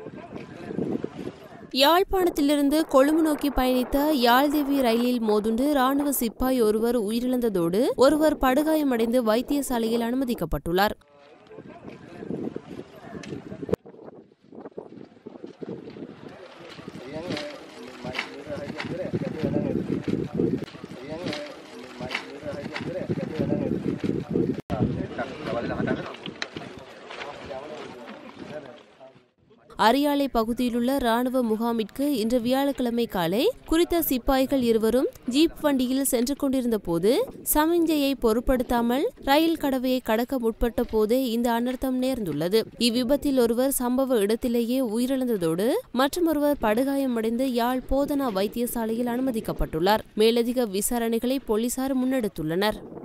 யாழ்ப்பாணத்திலிருந்து கொழும்பு நோக்கி பயணித்த யாழ்தேவி ரயிலில் மோதுண்டு ராணுவ சிப்பாய் ஒருவர் உயிரிழந்ததோடு ஒருவர் படுகாயமடைந்து வைத்தியசாலையில் அனுமதிக்கப்பட்டுள்ளார் அரியாலை பகுதியிலுள்ள ராணுவ முகாமிற்கு இன்று வியாழக்கிழமை காலை குறித்த சிப்பாய்கள் இருவரும் ஜீப் வண்டியில் சென்று கொண்டிருந்த போது சமிஞ்சையை பொருட்படுத்தாமல் ரயில் கடவையை கடக்க முற்பட்ட போதே இந்த அனர்த்தம் நேர்ந்துள்ளது இவ்விபத்தில் ஒருவர் சம்பவ இடத்திலேயே உயிரிழந்ததோடு மற்றொருவர் படுகாயமடைந்து யாழ் போதனா வைத்தியசாலையில் அனுமதிக்கப்பட்டுள்ளார் மேலதிக விசாரணைகளை போலீசார் முன்னெடுத்துள்ளனர்